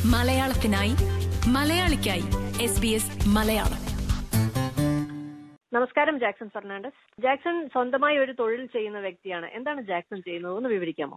മലയാളത്തിനായി മലയാളിക്കായി S B S Malayalam നമസ്കാരം Jackson Fernandez Jackson സ്വന്തമായി ഒരു തൊഴിൽ ചെയ്യുന്ന വ്യക്തിയാണ് എന്താണ് ജാക്സൺ ചെയ്യുന്നത് ഒന്ന് വിവരിക്കാമോ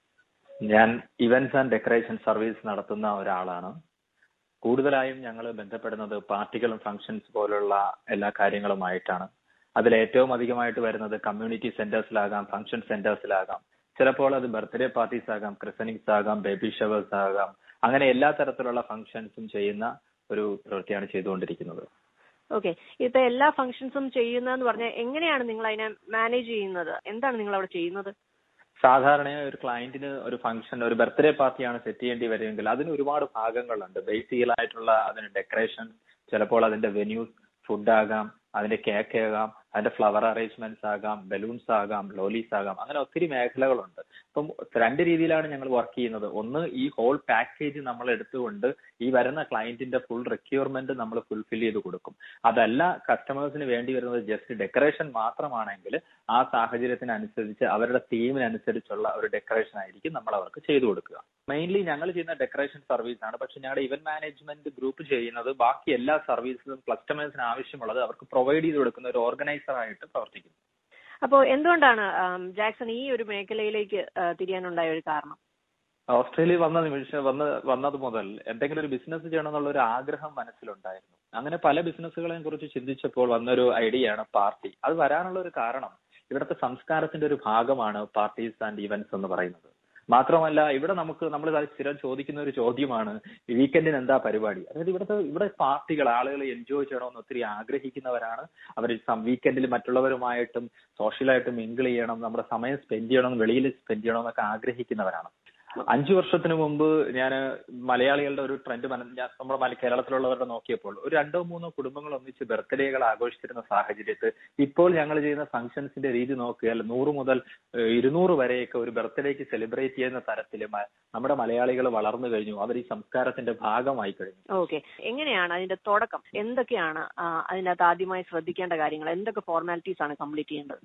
ഞാൻ ഇവന്റ്സ് ആൻഡ് ഡെക്കറേഷൻ സർവീസ് നടത്തുന്ന ഒരാളാണ് കൂടുതലായും ഞങ്ങൾ ബന്ധപ്പെടുന്നത് പാർട്ടികളും ഫംഗ്ഷൻസ് പോലുള്ള എല്ലാ കാര്യങ്ങളുമായിട്ടാണ് അതിൽ ഏറ്റവും അധികമായിട്ട് വരുന്നത് കമ്മ്യൂണിറ്റി സെന്റേഴ്സിലാകാം ഫംഗ്ഷൻ സെന്റേഴ്സിലാകാം ചിലപ്പോൾ അത് ബർത്ത്ഡേ പാർട്ടീസ് ആകാം ക്രിസനിങ്സ് ആകാം ബേബി ഷവേഴ്സ് ആകാം അങ്ങനെ എല്ലാ തരത്തിലുള്ള ഫംഗ്ഷൻസും ചെയ്യുന്ന ഒരു പ്രവൃത്തിയാണ് ചെയ്തുകൊണ്ടിരിക്കുന്നത് ഓക്കെ ഇപ്പൊ എല്ലാ ഫംഗ്ഷൻസും ചെയ്യുന്നതെന്ന് പറഞ്ഞാൽ എങ്ങനെയാണ് നിങ്ങൾ അതിനെ മാനേജ് ചെയ്യുന്നത് എന്താണ് നിങ്ങൾ അവിടെ ചെയ്യുന്നത് സാധാരണയായി ഒരു ക്ലയന്റിന് ഒരു ഫംഗ്ഷൻ ഒരു ബർത്ത്ഡേ പാർട്ടിയാണ് സെറ്റ് ചെയ്യേണ്ടി വരുമെങ്കിൽ അതിന് ഒരുപാട് ഭാഗങ്ങളുണ്ട് ബേസിക്കലായിട്ടുള്ള അതിന് ഡെക്കറേഷൻ ചിലപ്പോൾ അതിന്റെ വെന്യൂസ് ഫുഡ് ആകാം അതിന്റെ കേക്ക് ആകാം അതിന്റെ ഫ്ലവർ അറേഞ്ച്മെന്റ്സ് ആകാം ബലൂൺസ് ആകാം ലോലീസ് ആകാം അങ്ങനെ ഒത്തിരി മേഖലകളുണ്ട് അപ്പം രണ്ട് രീതിയിലാണ് ഞങ്ങൾ വർക്ക് ചെയ്യുന്നത് ഒന്ന് ഈ ഹോൾ പാക്കേജ് നമ്മൾ എടുത്തുകൊണ്ട് ഈ വരുന്ന ക്ലയന്റിന്റെ ഫുൾ റിക്വയർമെന്റ് നമ്മൾ ഫുൾഫിൽ ചെയ്ത് കൊടുക്കും അതല്ല കസ്റ്റമേഴ്സിന് വേണ്ടി വരുന്നത് ജസ്റ്റ് ഡെക്കറേഷൻ മാത്രമാണെങ്കിൽ ആ സാഹചര്യത്തിനനുസരിച്ച് അവരുടെ തീമിനനുസരിച്ചുള്ള ഒരു ഡെക്കറേഷൻ ആയിരിക്കും നമ്മൾ അവർക്ക് ചെയ്തു കൊടുക്കുക മെയിൻലി ഞങ്ങൾ ചെയ്യുന്ന ഡെക്കറേഷൻ സർവീസ് ആണ് പക്ഷെ ഞങ്ങളുടെ ഇവന്റ് മാനേജ്മെന്റ് ഗ്രൂപ്പ് ചെയ്യുന്നത് ബാക്കി എല്ലാ സർവീസും കസ്റ്റമേഴ്സിന് ആവശ്യമുള്ളത് അവർക്ക് പ്രൊവൈഡ് ചെയ്ത് കൊടുക്കുന്ന ഒരു ഓർഗനൈസർ ആയിട്ട് പ്രവർത്തിക്കുന്നു അപ്പോൾ എന്തുകൊണ്ടാണ് ആം, ജാക്സൺ ഈ ഒരു മേഖലയിലേക്ക് ആ, തിരിയാനുണ്ടായ ഒരു കാരണം ഓസ്ട്രേലിയ വന്ന നിമിഷം വന്ന് വന്നത് മുതൽ എന്തെങ്കിലും ഒരു ബിസിനസ് ചെയ്യണം എന്നുള്ള ഒരു ആഗ്രഹം മനസ്സിലുണ്ടായിരുന്നു അങ്ങനെ പല ബിസിനസ്സുകളെയും കുറിച്ച് ചിന്തിച്ചപ്പോൾ വന്നൊരു ഐഡിയയാണ് പാർട്ടി അത് വരാനുള്ള ഒരു കാരണം ഇവിടുത്തെ സംസ്കാരത്തിന്റെ ഒരു ഭാഗമാണ് പാർട്ടീസ് ആൻഡ് ഈവന്റ്സ് എന്ന് പറയുന്നത് മാത്രമല്ല ഇവിടെ നമുക്ക് നമ്മൾ സ്ഥിരം ചോദിക്കുന്ന ഒരു ചോദ്യമാണ് വീക്കെൻഡിന് എന്താ പരിപാടി അതായത് ഇവിടുത്തെ ഇവിടെ പാർട്ടികൾ ആളുകൾ എൻജോയ് ചെയ്യണമെന്ന് ഒത്തിരി ആഗ്രഹിക്കുന്നവരാണ് അവർ വീക്കെൻഡിൽ മറ്റുള്ളവരുമായിട്ടും സോഷ്യലായിട്ടും മിങ്കിൾ ചെയ്യണം നമ്മുടെ സമയം സ്പെൻഡ് ചെയ്യണം വെളിയിൽ സ്പെൻഡ് ചെയ്യണം എന്നൊക്കെ ആഗ്രഹിക്കുന്നവരാണ് അഞ്ചു വർഷത്തിന് മുമ്പ് ഞാൻ മലയാളികളുടെ ഒരു ട്രെൻഡ് ഞാൻ നമ്മുടെ മല- കേരളത്തിലുള്ളവരുടെ നോക്കിയപ്പോൾ ഒരു രണ്ടോ മൂന്നോ കുടുംബങ്ങൾ ഒന്നിച്ച് ബർത്ത്ഡേകൾ ആഘോഷിച്ചിരുന്ന സാഹചര്യത്തിൽ ഇപ്പോൾ ഞങ്ങൾ ചെയ്യുന്ന ഫംഗ്ഷൻസിന്റെ രീതി നോക്കിയാൽ നൂറ് മുതൽ ഏഹ്, ഇരുന്നൂറ് വരെയൊക്കെ ഒരു ബർത്ത്ഡേക്ക് സെലിബ്രേറ്റ് ചെയ്യുന്ന തരത്തിൽ നമ്മുടെ മലയാളികൾ വളർന്നു കഴിഞ്ഞു അവർ ഈ സംസ്കാരത്തിന്റെ ഭാഗമായി കഴിഞ്ഞു ഓക്കെ എങ്ങനെയാണ് അതിന്റെ തുടക്കം എന്തൊക്കെയാണ് ആ, അതിനകത്ത് ആദ്യമായി ശ്രദ്ധിക്കേണ്ട കാര്യങ്ങൾ എന്തൊക്കെ ഫോർമാലിറ്റീസ് ആണ് കംപ്ലീറ്റ് ചെയ്യേണ്ടത്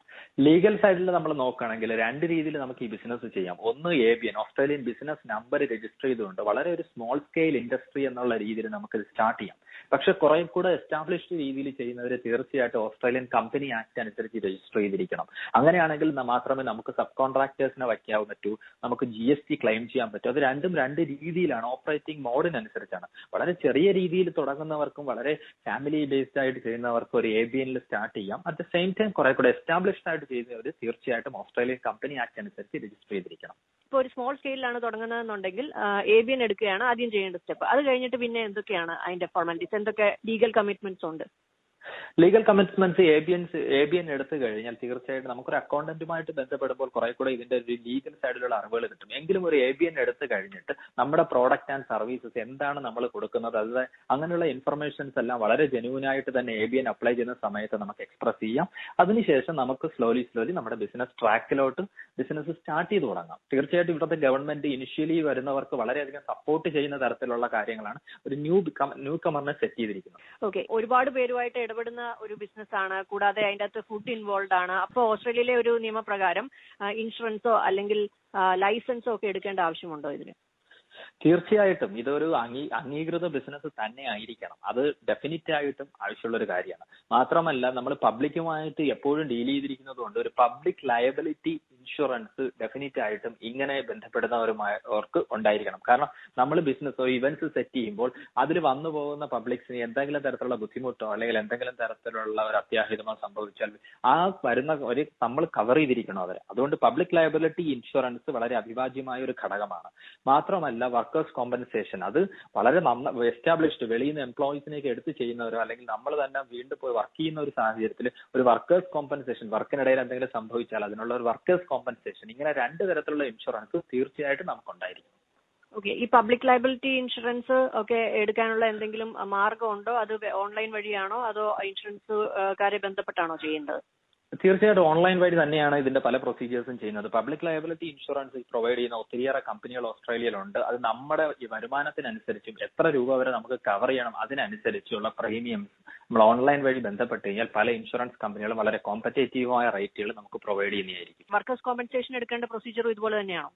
ലീഗൽ സൈഡിൽ നമ്മൾ നോക്കുകയാണെങ്കിൽ രണ്ട് രീതിയിൽ നമുക്ക് ഈ ബിസിനസ് ചെയ്യാം ഒന്ന് A B N Australian business number register ചെയ്തുകൊണ്ട് വളരെ ഒരു സ്മോൾ സ്കെയിൽ ഇൻഡസ്ട്രി എന്നുള്ള രീതിയിൽ നമുക്ക് സ്റ്റാർട്ട് ചെയ്യാം പക്ഷെ കുറെ കൂടെ എസ്റ്റാബ്ലിഷ്ഡ് രീതിയിൽ ചെയ്യുന്നവർ തീർച്ചയായിട്ടും ഓസ്ട്രേലിയൻ കമ്പനി ആക്ട് അനുസരിച്ച് രജിസ്റ്റർ ചെയ്തിരിക്കണം അങ്ങനെയാണെങ്കിൽ ന- മാത്രമേ നമുക്ക് സബ് കോൺട്രാക്ടേഴ്സിനെ വയ്ക്കാൻ പറ്റൂ നമുക്ക് ജി എസ് ടി ക്ലെയിം ചെയ്യാൻ പറ്റൂ അത് രണ്ടും രണ്ട് രീതിയിലാണ് ഓപ്പറേറ്റിംഗ് മോഡിനനുസരിച്ചാണ് വളരെ ചെറിയ രീതിയിൽ തുടങ്ങുന്നവർക്കും വളരെ ഫാമിലി ബേസ്ഡ് ആയിട്ട് ചെയ്യുന്നവർക്കും ഒരു എ ബി എനിൽ സ്റ്റാർട്ട് ചെയ്യാം അറ്റ് ദ സെയിം ടൈം കുറെ കൂടെ എസ്റ്റാബ്ലിഷ്ഡ് ആയിട്ട് ചെയ്യുന്നവർ തീർച്ചയായിട്ടും ഓസ്ട്രേലിയൻ കമ്പനി ആക്ട് അനുസരിച്ച് രജിസ്റ്റർ ചെയ്തിരിക്കണം ഇപ്പോൾ ഒരു സ്മോൾ സ്കെയിലാണ് തുടങ്ങുന്നതെന്നുണ്ടെങ്കിൽ എ ബി എൻ എടുക്കുകയാണ് ആദ്യം ചെയ്യേണ്ട സ്റ്റെപ്പ് അത് കഴിഞ്ഞിട്ട് പിന്നെ എന്തൊക്കെയാണ് അതിന്റെ ഫോർമാലിറ്റീസ് എന്തൊക്കെ ലീഗൽ കമ്മിറ്റ്മെന്റ്സ് ഉണ്ട് legal commitments A B N A B N എടുത്തു കഴിഞ്ഞാൽ തീർച്ചയായിട്ടും നമുക്കൊരു അക്കൗണ്ടന്റുമായിട്ട് ബന്ധപ്പെടുമ്പോൾ കുറെ കൂടെ ഇതിന്റെ ഒരു ലീഗൽ സൈഡിലുള്ള അറിവുകൾ കിട്ടും എങ്കിലും ഒരു എ ബി എൻ എടുത്തു കഴിഞ്ഞിട്ട് നമ്മുടെ പ്രോഡക്റ്റ് ആൻഡ് സർവീസസ് എന്താണ് നമ്മൾ കൊടുക്കുന്നത് അത് അങ്ങനെയുള്ള ഇൻഫർമേഷൻസ് എല്ലാം വളരെ ജെന്യൂൻ ആയിട്ട് തന്നെ എ ബി എൻ അപ്ലൈ ചെയ്യുന്ന സമയത്ത് നമുക്ക് എക്സ്പ്രസ് ചെയ്യാം അതിനുശേഷം നമുക്ക് സ്ലോലി സ്ലോലി നമ്മുടെ ബിസിനസ് ട്രാക്കിലോട്ട് ബിസിനസ് സ്റ്റാർട്ട് ചെയ്ത് തുടങ്ങാം തീർച്ചയായിട്ടും ഇവിടുത്തെ ഗവൺമെന്റ് ഇനിഷ്യലി വരുന്നവർക്ക് വളരെയധികം സപ്പോർട്ട് ചെയ്യുന്ന തരത്തിലുള്ള കാര്യങ്ങളാണ് ഒരു ന്യൂ ന്യൂ കമറിനെ സെറ്റ് ചെയ്തിരിക്കുന്നത് ഓക്കെ ഒരുപാട് പേരുമായിട്ട് ഇടപെടുന്ന ഒരു ബിസിനസ് ആണ് കൂടാതെ അതിന്റെ അകത്ത് ഫുഡ് ഇൻവോൾവ് ആണ് അപ്പോൾ ഓസ്ട്രേലിയയിലെ ഒരു നിയമപ്രകാരം ഇൻഷുറൻസോ അല്ലെങ്കിൽ ലൈസൻസോ ഒക്കെ എടുക്കേണ്ട ആവശ്യമുണ്ടോ ഇതിന് തീർച്ചയായിട്ടും ഇതൊരു അംഗീ അംഗീകൃത ബിസിനസ് തന്നെ ആയിരിക്കണം അത് ഡെഫിനറ്റ് ആയിട്ടും ആവശ്യമുള്ള ഒരു കാര്യമാണ് മാത്രമല്ല നമ്മൾ പബ്ലിക്കുമായിട്ട് എപ്പോഴും ഡീൽ ചെയ്തിരിക്കുന്നത് ഒരു പബ്ലിക് ലയബിലിറ്റി ഇൻഷുറൻസ് ഡെഫിനറ്റ് ആയിട്ടും ഇങ്ങനെ ബന്ധപ്പെടുന്നവരുമായവർക്ക് ഉണ്ടായിരിക്കണം കാരണം നമ്മൾ ബിസിനസ്സോ ഇവന്റ്സ് സെറ്റ് ചെയ്യുമ്പോൾ അതിൽ വന്നു പോകുന്ന പബ്ലിക്സിന് എന്തെങ്കിലും തരത്തിലുള്ള ബുദ്ധിമുട്ടോ അല്ലെങ്കിൽ എന്തെങ്കിലും തരത്തിലുള്ള ഒരു അത്യാഹിതമോ സംഭവിച്ചാൽ ആ വരുന്ന ഒരു നമ്മൾ കവർ ചെയ്തിരിക്കണം അവരെ അതുകൊണ്ട് പബ്ലിക് ലയബിലിറ്റി ഇൻഷുറൻസ് വളരെ അവിഭാജ്യമായ ഒരു ഘടകമാണ് മാത്രമല്ല വർക്കേഴ്സ് കോമ്പൻസേഷൻ അത് വളരെ നന്ന എസ്റ്റാബ്ലിഷ്ഡ് വെളിയിൽ നിന്ന് എംപ്ലോയീസിനെയൊക്കെ എടുത്ത് ചെയ്യുന്നവരോ അല്ലെങ്കിൽ നമ്മൾ തന്നെ വീണ്ടും പോയി വർക്ക് ചെയ്യുന്ന ഒരു സാഹചര്യത്തിൽ ഒരു വർക്കേഴ്സ് കോമ്പൻസേഷൻ വർക്കിനിടയിൽ എന്തെങ്കിലും സംഭവിച്ചാൽ അതിനുള്ള ഒരു വർക്കേഴ്സ് കോമ്പൻസേഷൻ ഇങ്ങനെ രണ്ട് തരത്തിലുള്ള ഇൻഷുറൻസ് തീർച്ചയായിട്ടും നമുക്കുണ്ടായിരിക്കും ഓക്കെ ഈ പബ്ലിക് ലയബിലിറ്റി ഇൻഷുറൻസ് ഒക്കെ എടുക്കാനുള്ള എന്തെങ്കിലും മാർഗമുണ്ടോ അത് ഓൺലൈൻ വഴിയാണോ അതോ ഇൻഷുറൻസ് കാരെ ബന്ധപ്പെട്ടാണോ ചെയ്യേണ്ടത് തീർച്ചയായിട്ടും ഓൺലൈൻ വഴി തന്നെയാണ് ഇതിന്റെ പല പ്രൊസീജിയേഴ്സും ചെയ്യുന്നത് പബ്ലിക് ലയബിലിറ്റി ഇൻഷുറൻസ് പ്രൊവൈഡ് ചെയ്യുന്ന ഒത്തിരിയേറെ കമ്പനികൾ ഓസ്ട്രേലിയയിലുണ്ട് അത് നമ്മുടെ ഈ വരുമാനത്തിനനുസരിച്ചും എത്ര രൂപ വരെ നമുക്ക് കവർ ചെയ്യണം അതിനനുസരിച്ചുള്ള പ്രീമിയംസ് നമ്മൾ ഓൺലൈൻ വഴി ബന്ധപ്പെട്ട് കഴിഞ്ഞാൽ പല ഇൻഷുറൻസ് കമ്പനികളും വളരെ കോമ്പറ്റേറ്റീവായ റേറ്റുകൾ നമുക്ക് പ്രൊവൈഡ് ചെയ്യുന്നതായിരിക്കും വർക്കേഴ്സ് കോമ്പൻസേഷൻ എടുക്കേണ്ട പ്രൊസീജിയറും ഇതുപോലെ തന്നെയാണോ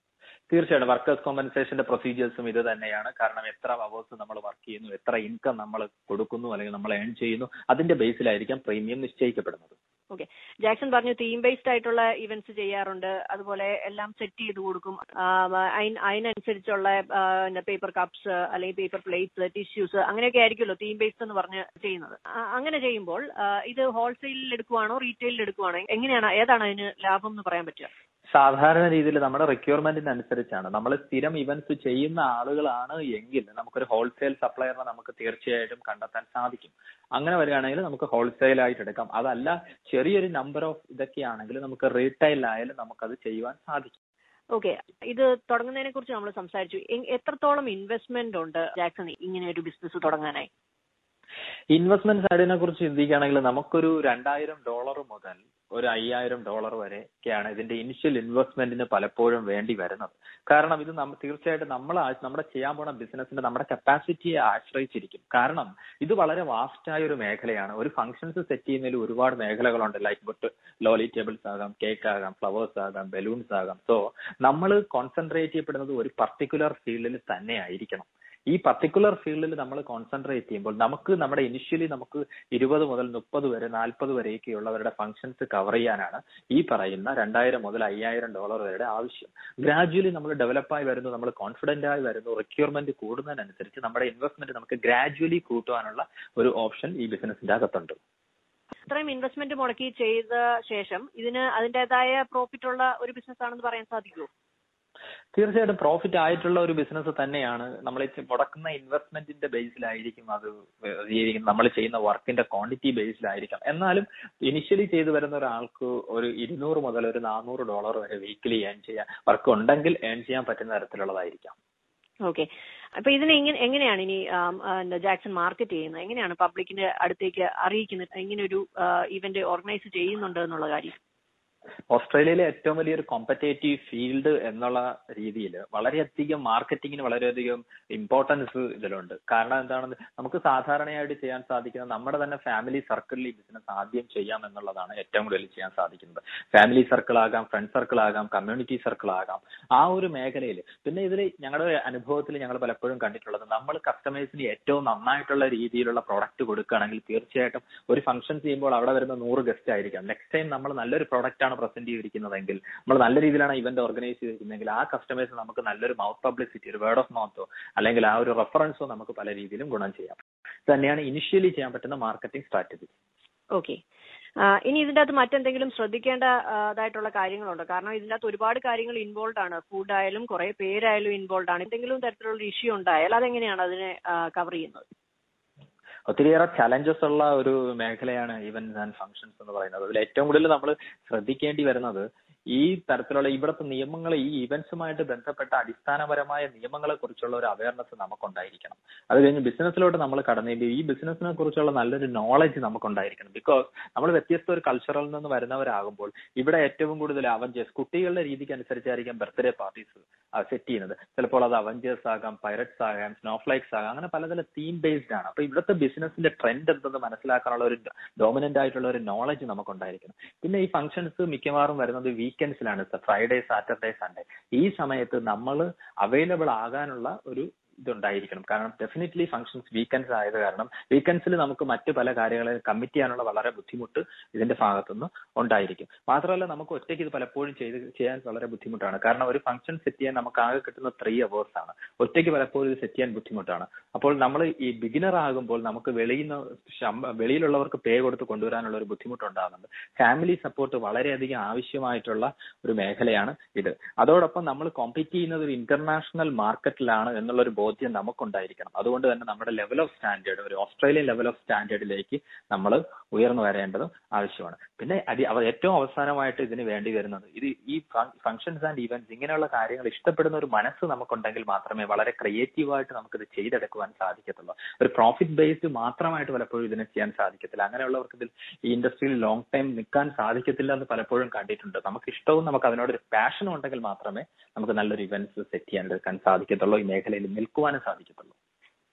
തീർച്ചയായിട്ടും വർക്കേഴ്സ് കോമ്പൻസേഷന്റെ പ്രൊസീജിയേഴ്സും ഇത് തന്നെയാണ് കാരണം എത്ര അവേഴ്സ് നമ്മൾ വർക്ക് ചെയ്യുന്നു എത്ര ഇൻകം നമ്മൾ കൊടുക്കുന്നു അല്ലെങ്കിൽ നമ്മൾ ഏൺ ചെയ്യുന്നു അതിന്റെ ബേസിലായിരിക്കാം പ്രീമിയം നിശ്ചയിക്കപ്പെടുന്നത് ഓക്കെ ജാക്സൺ പറഞ്ഞു തീം ബേസ്ഡ് ആയിട്ടുള്ള ഇവന്റ്സ് ചെയ്യാറുണ്ട് അതുപോലെ എല്ലാം സെറ്റ് ചെയ്ത് കൊടുക്കും ആ, അയിന് അതിനനുസരിച്ചുള്ള പേപ്പർ കപ്സ് അല്ലെങ്കിൽ പേപ്പർ പ്ലേറ്റ്സ് ടിഷ്യൂസ് അങ്ങനെയൊക്കെ ആയിരിക്കുമല്ലോ തീം ബേസ്ഡ് എന്ന് പറഞ്ഞ് ചെയ്യുന്നത് ആ, അങ്ങനെ ചെയ്യുമ്പോൾ ആ, ഇത് ഹോൾസെയിലിൽ എടുക്കുവാണോ റീറ്റെയിലിൽ എടുക്കുവാണോ എങ്ങനെയാണ് ഏതാണ് അതിന് ലാഭം എന്ന് പറയാൻ പറ്റുക സാധാരണ രീതിയിൽ നമ്മുടെ റിക്വയർമെന്റിന് അനുസരിച്ചാണ് നമ്മൾ സ്ഥിരം ഇവന്റ്സ് ചെയ്യുന്ന ആളുകളാണ് എങ്കിൽ നമുക്കൊരു ഹോൾസെയിൽ സപ്ലയറിനെ നമുക്ക് തീർച്ചയായിട്ടും കണ്ടെത്താൻ സാധിക്കും അങ്ങനെ വരികയാണെങ്കിൽ നമുക്ക് ഹോൾസെയിൽ ആയിട്ട് എടുക്കാം അതല്ല ചെറിയൊരു നമ്പർ ഓഫ് ഇതൊക്കെയാണെങ്കിൽ നമുക്ക് റീറ്റെയിൽ ആയാലും നമുക്കത് ചെയ്യുവാൻ സാധിക്കും ഓക്കെ ഇത് തുടങ്ങുന്നതിനെ കുറിച്ച് നമ്മൾ സംസാരിച്ചു എ- എത്രത്തോളം ഇൻവെസ്റ്റ്മെന്റ് ഉണ്ട് ജാക്സൺ ഇങ്ങനെ ഒരു ബിസിനസ് തുടങ്ങാനായി ഇൻവെസ്റ്റ്മെന്റ് സൈഡിനെ കുറിച്ച് ചിന്തിക്കുകയാണെങ്കിൽ നമുക്കൊരു രണ്ടായിരം ഡോളർ മുതൽ ഒരു അയ്യായിരം ഡോളർ വരെയൊക്കെയാണ് ഇതിന്റെ ഇനിഷ്യൽ ഇൻവെസ്റ്റ്മെന്റിന് പലപ്പോഴും വേണ്ടി വരുന്നത് കാരണം ഇത് നമ്മ തീർച്ചയായിട്ടും നമ്മൾ ആ- നമ്മുടെ ചെയ്യാൻ പോണ ബിസിനസിന്റെ നമ്മുടെ കപ്പാസിറ്റിയെ ആശ്രയിച്ചിരിക്കും കാരണം ഇത് വളരെ വാസ്റ്റായ ഒരു മേഖലയാണ് ഒരു ഫംഗ്ഷൻസ് സെറ്റ് ചെയ്യുന്നതിൽ ഒരുപാട് മേഖലകളുണ്ട് ലൈക്ക് ബുട്ട് ലോലി ടേബിൾസ് ആകാം കേക്ക് ആകാം ഫ്ലവേഴ്സ് ആകാം ബലൂൺസ് ആകാം സോ നമ്മൾ കോൺസെൻട്രേറ്റ് ചെയ്യപ്പെടുന്നത് ഒരു പർട്ടിക്കുലർ ഫീൽഡിൽ തന്നെ ആയിരിക്കണം ഈ പർട്ടിക്കുലർ ഫീൽഡിൽ നമ്മൾ കോൺസെൻട്രേറ്റ് ചെയ്യുമ്പോൾ നമുക്ക് നമ്മുടെ ഇനിഷ്യലി നമുക്ക് ഇരുപത് മുതൽ മുപ്പത് വരെ നാൽപ്പത് വരെയൊക്കെയുള്ളവരുടെ ഫംഗ്ഷൻസ് കവർ ചെയ്യാനാണ് ഈ പറയുന്ന രണ്ടായിരം മുതൽ അയ്യായിരം ഡോളർ വരെ ആവശ്യം ഗ്രാജുവലി നമ്മൾ ഡെവലപ്പായി വരുന്നു നമ്മൾ കോൺഫിഡന്റ് ആയി വരുന്നു റിക്വയർമെന്റ് കൂടുന്നതിനനുസരിച്ച് നമ്മുടെ ഇൻവെസ്റ്റ്മെന്റ് നമുക്ക് ഗ്രാജുവലി കൂട്ടുവാനുള്ള ഒരു ഓപ്ഷൻ ഈ ബിസിനസിന്റെ അകത്തുണ്ട് ഇത്രയും ഇൻവെസ്റ്റ്മെന്റ് മുടക്കി ചെയ്ത ശേഷം ഇതിന് അതിന്റേതായ പ്രോഫിറ്റ് ഉള്ള ഒരു ബിസിനസ് ആണെന്ന് പറയാൻ സാധിക്കുമോ തീർച്ചയായിട്ടും പ്രോഫിറ്റ് ആയിട്ടുള്ള ഒരു ബിസിനസ് തന്നെയാണ് നമ്മൾ ഈ മുടക്കുന്ന ഇൻവെസ്റ്റ്മെന്റിന്റെ ബേസിലായിരിക്കും അത് നമ്മൾ ചെയ്യുന്ന വർക്കിന്റെ ക്വാണ്ടിറ്റി ബേസിലായിരിക്കാം എന്നാലും ഇനിഷ്യലി ചെയ്തു വരുന്ന ഒരാൾക്ക് ഒരു ഇരുന്നൂറ് മുതൽ ഒരു നാനൂറ് ഡോളർ വരെ വീക്കിലി ഏൺ ചെയ്യാൻ വർക്ക് ഉണ്ടെങ്കിൽ ഏൺ ചെയ്യാൻ പറ്റുന്ന തരത്തിലുള്ളതായിരിക്കാം ഓക്കെ അപ്പൊ ഇതിനെ എങ്ങനെ എങ്ങനെയാണ് ഇനി ആം, ആ, എന്താ ജാക്സൺ മാർക്കറ്റ് ചെയ്യുന്നത് എങ്ങനെയാണ് പബ്ലിക്കിന്റെ അടുത്തേക്ക് അറിയിക്കുന്നത് ഇങ്ങനെ ഒരു ഇവന്റ് ഓർഗനൈസ് ചെയ്യുന്നുണ്ട് എന്നുള്ള കാര്യം ഓസ്ട്രേലിയയിലെ ഏറ്റവും വലിയൊരു കോമ്പറ്റേറ്റീവ് ഫീൽഡ് എന്നുള്ള രീതിയിൽ വളരെയധികം മാർക്കറ്റിങ്ങിന് വളരെയധികം ഇമ്പോർട്ടൻസ് ഇതിലുണ്ട് കാരണം എന്താണെന്ന് നമുക്ക് സാധാരണയായിട്ട് ചെയ്യാൻ സാധിക്കുന്ന നമ്മുടെ തന്നെ ഫാമിലി സർക്കിളിൽ ഈ ബിസിനസ് ആദ്യം ചെയ്യാം എന്നുള്ളതാണ് ഏറ്റവും കൂടുതൽ ചെയ്യാൻ സാധിക്കുന്നത് ഫാമിലി സർക്കിൾ ആകാം ഫ്രണ്ട് സർക്കിൾ ആകാം കമ്മ്യൂണിറ്റി സർക്കിൾ ആകാം ആ ഒരു മേഖലയിൽ പിന്നെ ഇതിൽ ഞങ്ങളുടെ അനുഭവത്തിൽ ഞങ്ങൾ പലപ്പോഴും കണ്ടിട്ടുള്ളത് നമ്മൾ കസ്റ്റമേഴ്സിന് ഏറ്റവും നന്നായിട്ടുള്ള രീതിയിലുള്ള പ്രോഡക്റ്റ് കൊടുക്കുകയാണെങ്കിൽ തീർച്ചയായിട്ടും ഒരു ഫംഗ്ഷൻ ചെയ്യുമ്പോൾ അവിടെ വരുന്ന നൂറ് ഗസ്റ്റ് ആയിരിക്കാം നെക്സ്റ്റ് ടൈം നമ്മൾ നല്ലൊരു പ്രോഡക്റ്റ് ആണ് പ്രസന്റ് ചെയ്തിരിക്കുന്നതെങ്കിൽ നമ്മൾ നല്ല രീതിയിലാണ് ഇവന്റ് ഓർഗനൈസ് ചെയ്തിരിക്കുന്നതെങ്കിൽ ആ കസ്റ്റമേഴ്സ് നമുക്ക് നല്ലൊരു മൗത്ത് പബ്ലിസിറ്റി ഒരു വേർഡ് ഓഫ് മൗത്തോ അല്ലെങ്കിൽ ആ ഒരു റെഫറൻസോ നമുക്ക് പല രീതിയിലും ഗുണം ചെയ്യാം ഇത് തന്നെയാണ് ഇനിഷ്യലി ചെയ്യാൻ പറ്റുന്ന മാർക്കറ്റിംഗ് സ്ട്രാറ്റജി ഓക്കെ ഇനി ഇതിന്റെ അകത്ത് മറ്റെന്തെങ്കിലും ശ്രദ്ധിക്കേണ്ട ആ, അതായിട്ടുള്ള കാര്യങ്ങളുണ്ടോ കാരണം ഇതിന്റെ അകത്ത് ഒരുപാട് കാര്യങ്ങൾ ഇൻവോൾവ് ആണ് ഫുഡ് ആയാലും കുറെ പേരായാലും ഇൻവോൾവ് ആണ് എന്തെങ്കിലും തരത്തിലുള്ള ഇഷ്യൂ ഉണ്ടായാൽ അതെങ്ങനെയാണ് അതിനെ കവർ ചെയ്യുന്നത് ഒത്തിരിയേറെ ചലഞ്ചസ് ഉള്ള ഒരു മേഖലയാണ് ഈവന്റ്സ് ആൻഡ് ഫംഗ്ഷൻസ് എന്ന് പറയുന്നത് അതിൽ ഏറ്റവും കൂടുതൽ നമ്മൾ ശ്രദ്ധിക്കേണ്ടി വരുന്നത് ഈ തരത്തിലുള്ള ഇവിടുത്തെ നിയമങ്ങൾ ഈ ഇവന്റ്സുമായിട്ട് ബന്ധപ്പെട്ട അടിസ്ഥാനപരമായ നിയമങ്ങളെ കുറിച്ചുള്ള ഒരു അവയർനെസ് നമുക്കുണ്ടായിരിക്കണം അത് കഴിഞ്ഞ് ബിസിനസ്സിലോട്ട് നമ്മൾ കടന്നതിന്റെ ഈ ബിസിനസിനെ കുറിച്ചുള്ള നല്ലൊരു നോളജ് നമുക്കുണ്ടായിരിക്കണം ബിക്കോസ് നമ്മൾ വ്യത്യസ്ത ഒരു കൾച്ചറിൽ നിന്ന് വരുന്നവരാകുമ്പോൾ ഇവിടെ ഏറ്റവും കൂടുതൽ അവഞ്ചേഴ്സ് കുട്ടികളുടെ രീതിക്ക് അനുസരിച്ചായിരിക്കും ബർത്ത്ഡേ പാർട്ടീസ് സെറ്റ് ചെയ്യുന്നത് ചിലപ്പോൾ അത് അവഞ്ചേഴ്സ് ആകാം പൈററ്റ്സ് ആകാം സ്നോഫ്ലൈക്സ് ആകാം അങ്ങനെ പലതരം തീം ബേസ്ഡ് ആണ് അപ്പൊ ഇവിടുത്തെ ബിസിനസിന്റെ ട്രെൻഡ് എന്തെന്ന് മനസ്സിലാക്കാനുള്ള ഒരു ഡോമിനന്റ് ആയിട്ടുള്ള ഒരു നോളജ് നമുക്കുണ്ടായിരിക്കണം പിന്നെ ഈ ഫംഗ്ഷൻസ് മിക്കവാറും വരുന്നത് വീക്കെൻഡ്സിലാണ് ഫ്രൈഡേ സാറ്റർഡേ സൺഡേ ഈ സമയത്ത് നമ്മൾ അവൈലബിൾ ആകാനുള്ള ഒരു ഇതുണ്ടായിരിക്കണം കാരണം ഡെഫിനറ്റ്ലി ഫംഗ്ഷൻസ് വീക്കെൻഡ്സ് ആയത് കാരണം വീക്കെൻഡ്സിൽ നമുക്ക് മറ്റു പല കാര്യങ്ങളെ കമ്മിറ്റ് ചെയ്യാനുള്ള വളരെ ബുദ്ധിമുട്ട് ഇതിന്റെ ഭാഗത്തുനിന്ന് ഉണ്ടായിരിക്കും മാത്രമല്ല നമുക്ക് ഒറ്റയ്ക്ക് ഇത് പലപ്പോഴും ചെയ്ത് ചെയ്യാൻ വളരെ ബുദ്ധിമുട്ടാണ് കാരണം ഒരു ഫംഗ്ഷൻ സെറ്റ് ചെയ്യാൻ നമുക്ക് ആകെ കിട്ടുന്ന ത്രീ അവേഴ്സ് ആണ് ഒറ്റയ്ക്ക് പലപ്പോഴും ഇത് സെറ്റ് ചെയ്യാൻ ബുദ്ധിമുട്ടാണ് അപ്പോൾ നമ്മൾ ഈ ബിഗിനർ ആകുമ്പോൾ നമുക്ക് വെളിയിൽ നിന്ന് ശമ്പ- വെളിയിലുള്ളവർക്ക് പേ കൊടുത്ത് കൊണ്ടുവരാനുള്ള ഒരു ബുദ്ധിമുട്ടുണ്ടാകുന്നുണ്ട് ഫാമിലി സപ്പോർട്ട് വളരെയധികം ആവശ്യമായിട്ടുള്ള ഒരു മേഖലയാണ് ഇത് അതോടൊപ്പം നമ്മൾ കോമ്പീറ്റ് ചെയ്യുന്നത് ഒരു ഇന്റർനാഷണൽ മാർക്കറ്റിലാണ് എന്നുള്ള ഒരു ബോധ്യം നമുക്കുണ്ടായിരിക്കണം അതുകൊണ്ട് തന്നെ നമ്മുടെ ലെവൽ ഓഫ് സ്റ്റാൻഡേർഡ് ഒരു ഓസ്ട്രേലിയൻ ലെവൽ ഓഫ് സ്റ്റാൻഡേർഡിലേക്ക് നമ്മൾ ഉയർന്നു വരേണ്ടതും ആവശ്യമാണ് പിന്നെ അതി അവ ഏറ്റവും അവസാനമായിട്ട് ഇതിന് വേണ്ടി വരുന്നത് ഇത് ഈ ഫംഗ്ഷൻസ് ആൻഡ് ഈവന്റ്സ് ഇങ്ങനെയുള്ള കാര്യങ്ങൾ ഇഷ്ടപ്പെടുന്ന ഒരു മനസ്സ് നമുക്കുണ്ടെങ്കിൽ മാത്രമേ വളരെ ക്രിയേറ്റീവായിട്ട് നമുക്കിത് ചെയ്തെടുക്കുവാൻ സാധിക്കത്തുള്ളൂ ഒരു പ്രോഫിറ്റ് ബേസ്ഡ് മാത്രമായിട്ട് പലപ്പോഴും ഇതിനെ ചെയ്യാൻ സാധിക്കത്തില്ല അങ്ങനെയുള്ളവർക്ക് ഇതിൽ ഈ ഇൻഡസ്ട്രിയിൽ ലോങ് ടൈം നിൽക്കാൻ സാധിക്കത്തില്ല എന്ന് പലപ്പോഴും കണ്ടിട്ടുണ്ട് നമുക്ക് ഇഷ്ടവും നമുക്ക് അതിനോട് ഒരു പാഷനും ഉണ്ടെങ്കിൽ മാത്രമേ നമുക്ക് നല്ലൊരു ഇവന്റ്സ് സെറ്റ് ചെയ്യാൻ എടുക്കാൻ സാധിക്കത്തുള്ളൂ ഈ മേഖലയിൽ നിൽക്കുവാനും സാധിക്കത്തുള്ളൂ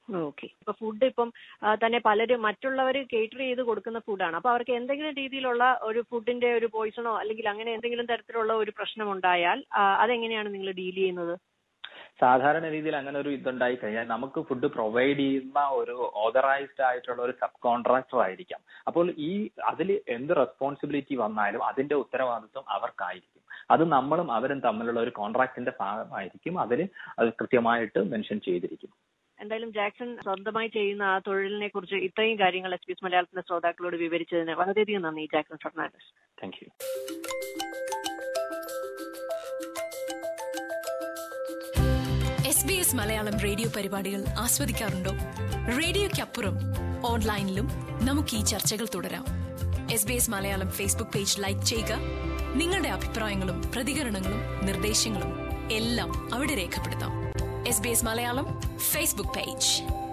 ഓക്കെ ഇപ്പൊ ഫുഡ് ഇപ്പം ആ, തന്നെ പലരും മറ്റുള്ളവർ കേറ്റർ ചെയ്ത് കൊടുക്കുന്ന ഫുഡാണ് അപ്പൊ അവർക്ക് എന്തെങ്കിലും രീതിയിലുള്ള ഒരു ഫുഡിന്റെ ഒരു പോയിസണോ അല്ലെങ്കിൽ അങ്ങനെ എന്തെങ്കിലും തരത്തിലുള്ള ഒരു പ്രശ്നം ഉണ്ടായാൽ ആ, അതെങ്ങനെയാണ് നിങ്ങൾ ഡീൽ ചെയ്യുന്നത് സാധാരണ രീതിയിൽ അങ്ങനെ ഒരു ഇതുണ്ടായി കഴിഞ്ഞാൽ നമുക്ക് ഫുഡ് പ്രൊവൈഡ് ചെയ്യുന്ന ഒരു ഓതറൈസ്ഡ് ആയിട്ടുള്ള ഒരു സബ് കോൺട്രാക്ടർ ആയിരിക്കാം അപ്പോൾ ഈ അതിൽ എന്ത് റെസ്പോൺസിബിലിറ്റി വന്നാലും അതിന്റെ ഉത്തരവാദിത്വം അവർക്കായിരിക്കും അത് നമ്മളും അവരും തമ്മിലുള്ള ഒരു കോൺട്രാക്ടിന്റെ ഭാഗമായിരിക്കും അതിൽ അത് കൃത്യമായിട്ട് മെൻഷൻ ചെയ്തിരിക്കും എന്തായാലും ജാക്സൺ സ്വന്തമായി ചെയ്യുന്ന ആ തൊഴിലിനെ കുറിച്ച് ഇത്രയും കാര്യങ്ങൾ എസ് പി എസ് മലയാളത്തിലെ ശ്രോതാക്കളോട് വിവരിച്ചതിന് വളരെയധികം നന്ദി Jackson Fernandez thank you S B S Malayalam radio പരിപാടികൾ ആസ്വദിക്കാറുണ്ടോ റേഡിയോയ്ക്കപ്പുറം ഓൺലൈനിലും നമുക്ക് ഈ ചർച്ചകൾ തുടരാം S B S Malayalam Facebook page like ചെയ്യുക നിങ്ങളുടെ അഭിപ്രായങ്ങളും പ്രതികരണങ്ങളും നിർദ്ദേശങ്ങളും എല്ലാം അവിടെ രേഖപ്പെടുത്താം S B S Malayalam Facebook page